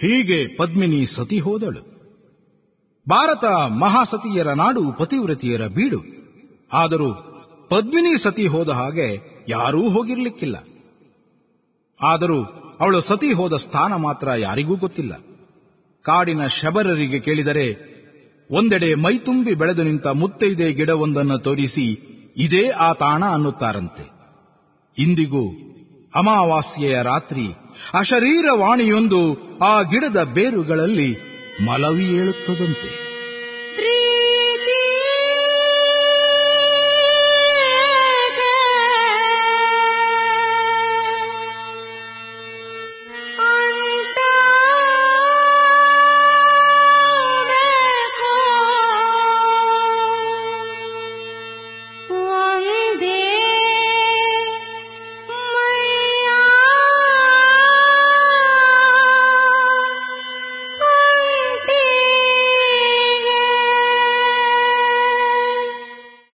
ಹೀಗೆ ಪದ್ಮಿನಿ ಸತಿ ಹೋದಳು ಭಾರತ ಮಹಾಸತಿಯರ ನಾಡು ಪತಿವ್ರತಿಯರ ಬೀಡು ಆದರೂ ಪದ್ಮಿನಿ ಸತಿ ಹೋದ ಹಾಗೆ ಯಾರೂ ಹೋಗಿರ್ಲಿಕ್ಕಿಲ್ಲ ಆದರೂ ಅವಳು ಸತಿ ಹೋದ ಸ್ಥಾನ ಮಾತ್ರ ಯಾರಿಗೂ ಗೊತ್ತಿಲ್ಲ ಕಾಡಿನ ಶಬರರಿಗೆ ಕೇಳಿದರೆ ಒಂದೆಡೆ ಮೈತುಂಬಿ ಬೆಳೆದು ನಿಂತ ಮುತ್ತೈದೆ ಗಿಡವೊಂದನ್ನು ತೋರಿಸಿ ಇದೇ ಆ ತಾಣ ಅನ್ನುತ್ತಾರಂತೆ ಇಂದಿಗೂ ಅಮಾವಾಸ್ಯೆಯ ರಾತ್ರಿ ಅಶರೀರವಾಣಿಯೊಂದು ಆ ಗಿಡದ ಬೇರುಗಳಲ್ಲಿ ಮಲವಿ ಏಳುತ್ತದಂತೆ